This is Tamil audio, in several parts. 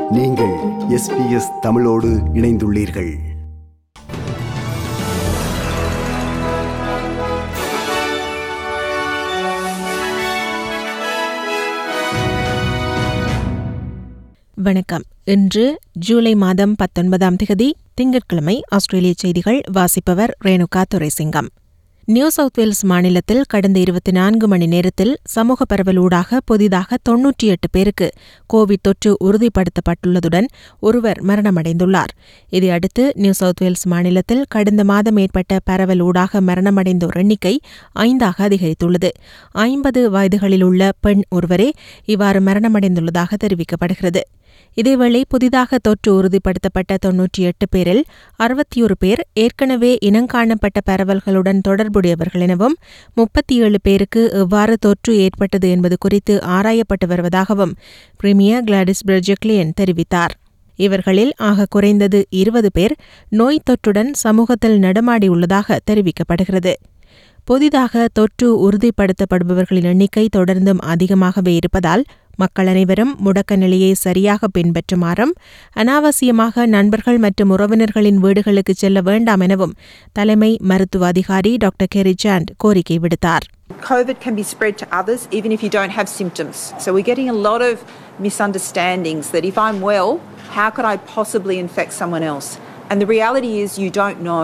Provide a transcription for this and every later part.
நீங்கள் எஸ்பிஎஸ் தமிழோடு இணைந்துள்ளீர்கள் வணக்கம் இன்று ஜூலை மாதம் பத்தொன்பதாம் திகதி திங்கட்கிழமை ஆஸ்திரேலிய செய்திகள் வாசிப்பவர் Renuka Duraisingam New South Wales மாநிலத்தில் கடந்த இருபத்தி நான்கு மணி நேரத்தில் சமூக பரவலூடாக புதிதாக தொன்னூற்றி எட்டு பேருக்கு கோவிட் தொற்று உறுதிப்படுத்தப்பட்டுள்ளதுடன் ஒருவர் மரணமடைந்துள்ளார் இதையடுத்து நியூ சவுத் வேல்ஸ் மாநிலத்தில் கடந்த மாதம் ஏற்பட்ட பரவல் ஊடாக மரணமடைந்தோர் எண்ணிக்கை ஐந்தாக அதிகரித்துள்ளது ஐம்பது வயதுகளில் உள்ள பெண் ஒருவரே இவ்வாறு மரணமடைந்துள்ளதாக தெரிவிக்கப்படுகிறது இதேவேளை புதிதாக தொற்று உறுதிப்படுத்தப்பட்ட தொன்னூற்றி எட்டு பேரில் அறுபத்தியொரு பேர் ஏற்கனவே இனங்காணப்பட்ட பரவல்களுடன் தொடர்புடையவர்கள் எனவும் முப்பத்தி ஏழு பேருக்கு எவ்வாறு தொற்று ஏற்பட்டது என்பது குறித்து ஆராயப்பட்டு வருவதாகவும் பிரிமியர் கிளாடிஸ் பிரிஜெக்லியன் தெரிவித்தார் இவர்களில் ஆக குறைந்தது இருபது பேர் நோய் தொற்றுடன் சமூகத்தில் நடமாடியுள்ளதாக தெரிவிக்கப்படுகிறது புதிதாக தொற்று உறுதிப்படுத்தப்படுபவர்களின் எண்ணிக்கை தொடர்ந்தும் அதிகமாகவே இருப்பதால் மக்கள் அனைவரும் முடக்க நிலையை சரியாக பின்பற்றுமாறும் அனாவசியமாக நண்பர்கள் மற்றும் உறவினர்களின் வீடுகளுக்கு செல்ல வேண்டாம் எனவும் தலைமை மருத்துவ அதிகாரி டாக்டர் கெரி சாண்ட் கோரிக்கை விடுத்தார் COVID can be spread to others even if you don't have symptoms. So we're getting a lot of misunderstandings that if I'm well, how could I possibly infect someone else? And the reality is you don't know.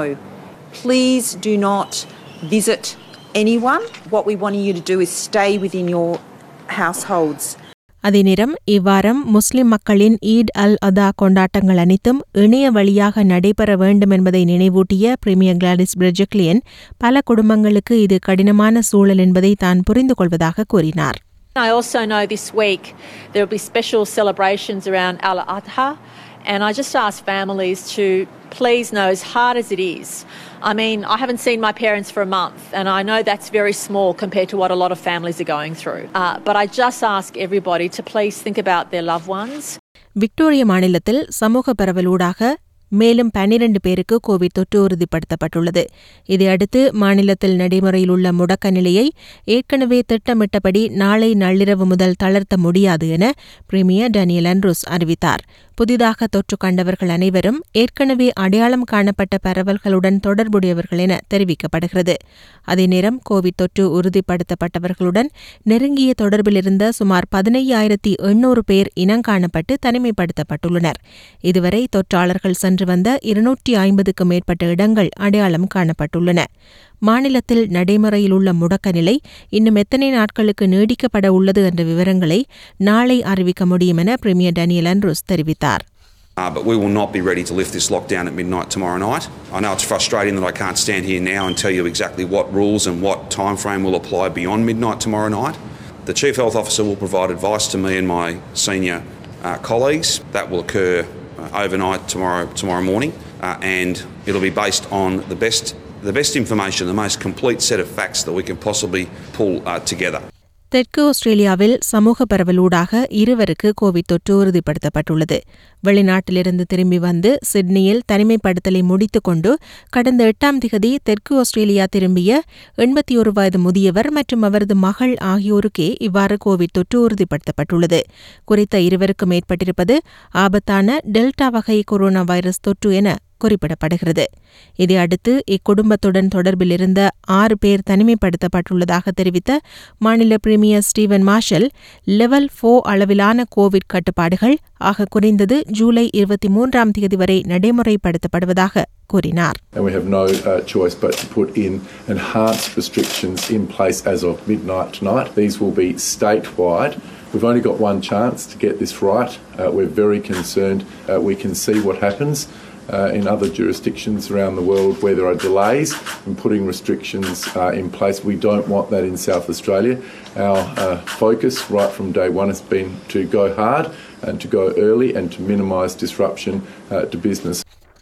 Please do not visit anyone. What we want you to do is stay within your households. அதே நேரம் இவ்வாரம் முஸ்லிம் மக்களின் ஈட் அல் அதா கொண்டாட்டங்கள் அனைத்தும் இணைய வழியாக நடைபெற வேண்டும் என்பதை நினைவூட்டிய பிரிமியர் கிளாடிஸ் பிரிஜக்லியன் பல குடும்பங்களுக்கு இது கடினமான சூழல் என்பதை தான் புரிந்து கொள்வதாக கூறினார் I also know this week there will be special celebrations around Al Adha, and I just ask families to please know, as hard as it is, I mean, I haven't seen my parents for a month, and I know that's very small compared to what a lot of families are going through. Uh, but I just ask everybody to please think about their loved ones. விக்டோரிய மாநிலத்தில் சமூக பரவலூடாக மேலும் பன்னிரண்டு பேருக்கு கோவிட் தொற்று உறுதிப்படுத்தப்பட்டுள்ளது இதையடுத்து மாநிலத்தில் நடைமுறையில் உள்ள முடக்க நிலையை ஏற்கனவே திட்டமிட்டபடி நாளை நள்ளிரவு முதல் தளர்த்த முடியாது என பிரிமியர் டேனியல் அண்ட்ரூஸ் அறிவித்தார் புதிதாக தொற்று கண்டவர்கள் அனைவரும் ஏற்கனவே அடையாளம் காணப்பட்ட பரவல்களுடன் தொடர்புடையவர்கள் என தெரிவிக்கப்படுகிறது அதே நேரம் கோவிட் தொற்று உறுதிப்படுத்தப்பட்டவர்களுடன் நெருங்கிய தொடர்பில் இருந்த சுமார் பதினையாயிரத்தி எண்ணூறு பேர் இனங்காணப்பட்டு தனிமைப்படுத்தப்பட்டுள்ளனர் இதுவரை தொற்றாளர்கள் சென்று வந்த இருநூற்றி ஐம்பதுக்கும் மேற்பட்ட இடங்கள் அடையாளம் காணப்பட்டுள்ளன மாநிலத்தில் நடைமுறையில் உள்ள முடக்க நிலை இன்னும் எத்தனை நாட்களுக்கு நீடிக்கப்பட உள்ளது என்ற விவரங்களை நாளை அறிவிக்க முடியும் என பிரிமியர் டேனியல் அண்ட்ரூஸ் தெரிவித்தார் Uh, but we will not be ready to lift this lockdown at midnight tomorrow night. I know it's frustrating that I can't stand here now and tell you exactly what rules and what time frame will apply beyond midnight tomorrow night. The Chief Health Officer will provide advice to me and my senior uh, colleagues. That will occur uh, overnight tomorrow tomorrow morning, uh, and it'll be based on the best the best information, the most complete set of facts that we can possibly pull uh, together. தெற்கு ஆஸ்திரேலியாவில் சமூக பரவலூடாக இருவருக்கு கோவிட் தொற்று உறுதிப்படுத்தப்பட்டுள்ளது வெளிநாட்டிலிருந்து திரும்பி வந்து சிட்னியில் தனிமைப்படுத்தலை முடித்துக்கொண்டு கடந்த எட்டாம் திகதி தெற்கு ஆஸ்திரேலியா திரும்பிய எண்பத்தி ஒரு வயது முதியவர் மற்றும் அவரது மகள் ஆகியோருக்கே இவ்வாறு கோவிட் தொற்று உறுதிப்படுத்தப்பட்டுள்ளது குறித்த இருவருக்கும் ஏற்பட்டிருப்பது ஆபத்தான டெல்டா வகை கொரோனா வைரஸ் தொற்று என குறிப்பிடப்படுகிறது இதையடுத்து இக்குடும்பத்துடன் தொடர்பில் இருந்த ஆறு பேர் தனிமைப்படுத்தப்பட்டுள்ளதாக தெரிவித்த மாநில பிரீமியர் ஸ்டீவன் மார்ஷல் லெவல் ஃபோ அளவிலான கோவிட் கட்டுப்பாடுகள் ஆக குறைந்தது ஜூலை இருபத்தி மூன்றாம் தேதி வரை நடைமுறைப்படுத்தப்படுவதாக கூறினார் and we have no uh, choice but to put in enhanced restrictions in place as of midnight tonight. These will be statewide. We've only got one chance to get this right. Uh, we're very concerned. Uh, we can see what happens uh, in other jurisdictions around the world where there are delays in putting restrictions uh, in place. We don't want that in South Australia. Our uh, focus right from day one has been to go hard and to go early and to minimise disruption uh, to business.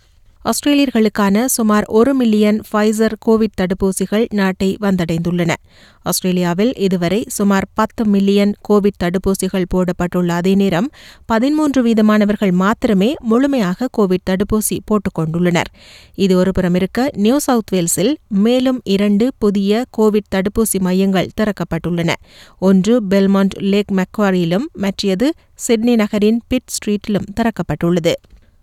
ஆஸ்திரேலியர்களுக்கான சுமார் ஒரு மில்லியன் ஃபைசர் கோவிட் தடுப்பூசிகள் நாட்டை வந்தடைந்துள்ளன ஆஸ்திரேலியாவில் இதுவரை சுமார் பத்து மில்லியன் கோவிட் தடுப்பூசிகள் போடப்பட்டுள்ள அதே நேரம் பதிமூன்று வீதமானவர்கள் மாத்திரமே முழுமையாக கோவிட் தடுப்பூசி போட்டுக் கொண்டுள்ளனர் இது ஒருபுறம் இருக்க நியூ சவுத் வேல்ஸில் மேலும் இரண்டு புதிய கோவிட் தடுப்பூசி மையங்கள் திறக்கப்பட்டுள்ளன ஒன்று பெல்மாண்ட் லேக் மெக்வாரியிலும் மற்றது சிட்னி நகரின் பிட் ஸ்ட்ரீட்டிலும் திறக்கப்பட்டுள்ளது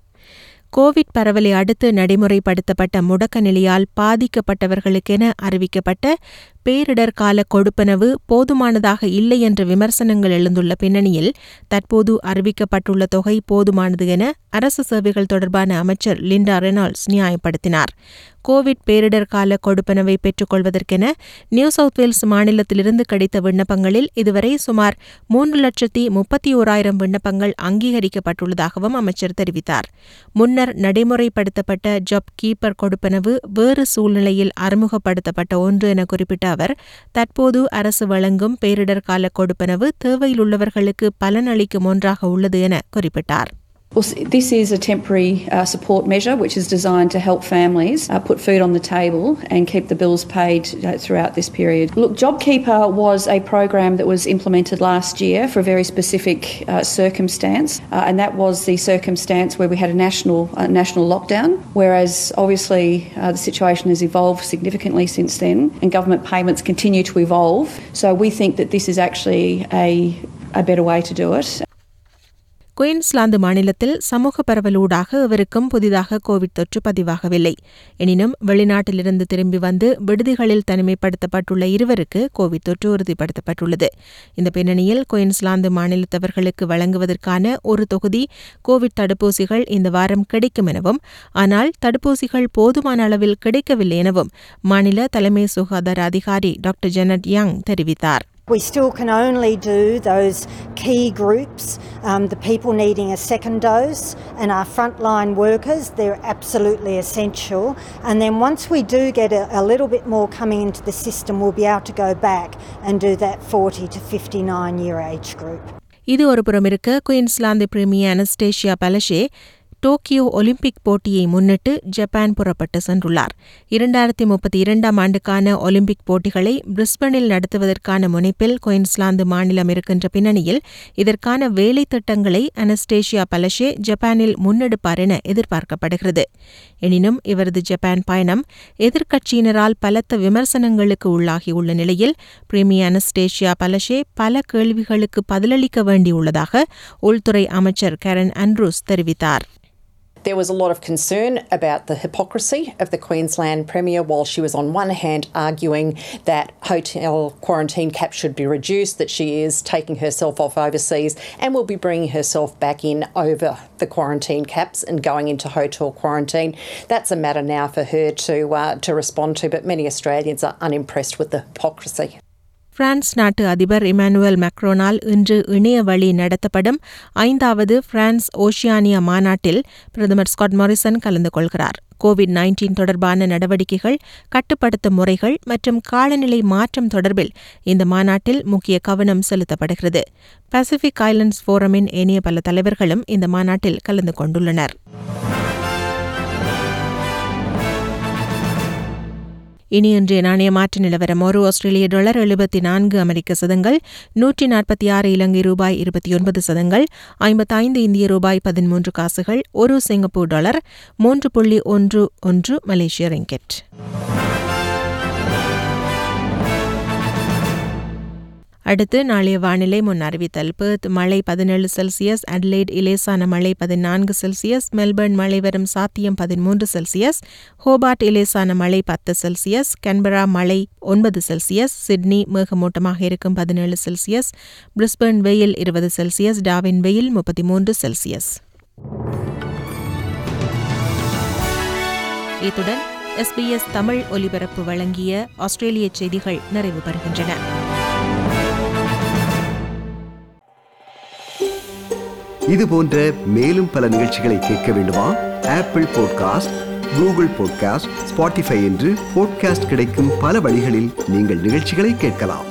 கோவிட் பரவலை அடுத்து நடைமுறைப்படுத்தப்பட்ட முடக்க நிலையால் பாதிக்கப்பட்டவர்களுக்கென அறிவிக்கப்பட்ட பேரிடர் கால கொடுப்பனவு போதுமானதாக இல்லை என்ற விமர்சனங்கள் எழுந்துள்ள பின்னணியில் தற்போது அறிவிக்கப்பட்டுள்ள தொகை போதுமானது என அரசு சேவைகள் தொடர்பான அமைச்சர் லிண்டா ரெனால்ட்ஸ் நியாயப்படுத்தினார் கோவிட் பேரிடர் கால கொடுப்பனவை பெற்றுக்கொள்வதற்கென நியூ சவுத் வேல்ஸ் மாநிலத்திலிருந்து கிடைத்த விண்ணப்பங்களில் இதுவரை சுமார் மூன்று லட்சத்தி முப்பத்தி ஓராயிரம் விண்ணப்பங்கள் அங்கீகரிக்கப்பட்டுள்ளதாகவும் அமைச்சர் தெரிவித்தார் முன்னர் நடைமுறைப்படுத்தப்பட்ட ஜப் கீப்பர் கொடுப்பனவு வேறு சூழ்நிலையில் அறிமுகப்படுத்தப்பட்ட ஒன்று என குறிப்பிட்ட அவர் தற்போது அரசு வழங்கும் பேரிடர் கால கொடுப்பனவு தேவையிலுள்ளவர்களுக்கு பலனளிக்கும் ஒன்றாக உள்ளது என குறிப்பிட்டார் Well, s- this is a temporary uh, support measure which is designed to help families uh, put food on the table and keep the bills paid uh, throughout this period. Look, JobKeeper was a program that was implemented last year for a very specific uh, circumstance, uh, and that was the circumstance where we had a national uh, national lockdown. Whereas obviously uh, the situation has evolved significantly since then, and government payments continue to evolve. So we think that this is actually a a better way to do it. Queensland மாநிலத்தில் சமூக பரவலூடாக எவருக்கும் புதிதாக கோவிட் தொற்று பதிவாகவில்லை எனினும் வெளிநாட்டிலிருந்து திரும்பி வந்து விடுதிகளில் தனிமைப்படுத்தப்பட்டுள்ள இருவருக்கு கோவிட் தொற்று உறுதிப்படுத்தப்பட்டுள்ளது இந்த பின்னணியில் குயின்ஸ்லாந்து மாநிலத்தவர்களுக்கு வழங்குவதற்கான ஒரு தொகுதி கோவிட் தடுப்பூசிகள் இந்த வாரம் கிடைக்கும் எனவும் ஆனால் தடுப்பூசிகள் போதுமான அளவில் கிடைக்கவில்லை எனவும் மாநில தலைமை சுகாதார அதிகாரி டாக்டர் ஜெனட் யங் தெரிவித்தார் We still can only do those key groups, um, the people needing a second dose, and our frontline workers. They're absolutely essential. And then once we do get a, a little bit more coming into the system, we'll be able to go back and do that 40 to 59 year age group. இது ஒருபுறம் இருக்க Queensland premier Annastacia Palaszczuk Tokyo Olympic போட்டியை முன்னிட்டு ஜப்பான் புறப்பட்டு சென்றுள்ளார் இரண்டாயிரத்தி முப்பத்தி இரண்டாம் ஆண்டுக்கான ஒலிம்பிக் போட்டிகளை பிரிஸ்பனில் நடத்துவதற்கான முனைப்பில் குயின்ஸ்லாந்து மாநிலம் இருக்கின்ற பின்னணியில் இதற்கான வேலை திட்டங்களை அனஸ்டேஷியா பலஷே ஜப்பானில் முன்னெடுப்பார் என எதிர்பார்க்கப்படுகிறது எனினும் இவரது ஜப்பான் பயணம் எதிர்க்கட்சியினரால் பலத்த விமர்சனங்களுக்கு உள்ளாகியுள்ள நிலையில் பிரீமியர் அனஸ்டேஷியா பலஷே பல கேள்விகளுக்கு பதிலளிக்க வேண்டியுள்ளதாக உள்துறை அமைச்சர் கரன் அண்ட்ரூஸ் தெரிவித்தார் There was a lot of concern about the hypocrisy of the Queensland Premier while she was, on one hand, arguing that hotel quarantine caps should be reduced, that she is taking herself off overseas and will be bringing herself back in over the quarantine caps and going into hotel quarantine. That's a matter now for her to, uh, to respond to, but many Australians are unimpressed with the hypocrisy. France நாட்டு அதிபர் இமானுவேல் மேக்ரோனால் இன்று இணைய வழி நடத்தப்படும் ஐந்தாவது பிரான்ஸ் ஓஷியானியா மாநாட்டில் பிரதமர் ஸ்காட் மாரிசன் கலந்து கொள்கிறார் கோவிட் நைன்டீன் தொடர்பான நடவடிக்கைகள் கட்டுப்படுத்தும் முறைகள் மற்றும் காலநிலை மாற்றம் தொடர்பில் இந்த மாநாட்டில் முக்கிய கவனம் செலுத்தப்படுகிறது பசிபிக் ஐலண்ட்ஸ் ஃபோரமின் ஏனைய பல தலைவர்களும் இந்த மாநாட்டில் கலந்து கொண்டுள்ளனர் இனி இன்றைய நாணய மாற்று நிலவரம் ஒரு ஆஸ்திரேலிய டாலர் எழுபத்தி நான்கு அமெரிக்க சதங்கள் நூற்றி நாற்பத்தி ஆறு இலங்கை ரூபாய் இருபத்தி ஒன்பது சதங்கள் ஐம்பத்தைந்து இந்திய ரூபாய் பதிமூன்று காசுகள் ஒரு சிங்கப்பூர் டாலர் மூன்று புள்ளி ஒன்று ஒன்று மலேசிய ரிங்கெட் அடுத்து நாளைய வானிலை முன் அறிவித்தல் பெர்த் மழை பதினேழு செல்சியஸ் அட்லைட் இலேசான மழை பதினான்கு செல்சியஸ் மெல்பர்ன் மழை வரும் சாத்தியம் பதிமூன்று செல்சியஸ் ஹோபார்ட் இலேசான மழை பத்து செல்சியஸ் கன்பரா மழை ஒன்பது செல்சியஸ் சிட்னி மேகமூட்டமாக இருக்கும் பதினேழு செல்சியஸ் பிரிஸ்பர்ன் வெயில் இருபது செல்சியஸ் டாவின் வெயில் முப்பத்தி மூன்று செல்சியஸ் இத்துடன் எஸ்பிஎஸ் தமிழ் ஒலிபரப்பு வழங்கிய ஆஸ்திரேலிய செய்திகள் நிறைவு பெறுகின்றன இது போன்ற மேலும் பல நிகழ்ச்சிகளை கேட்க வேண்டுமா Apple podcast Google podcast Spotify என்று பாட்காஸ்ட் கிடைக்கும் பல வழிகளில் நீங்கள் நிகழ்ச்சிகளை கேட்கலாம்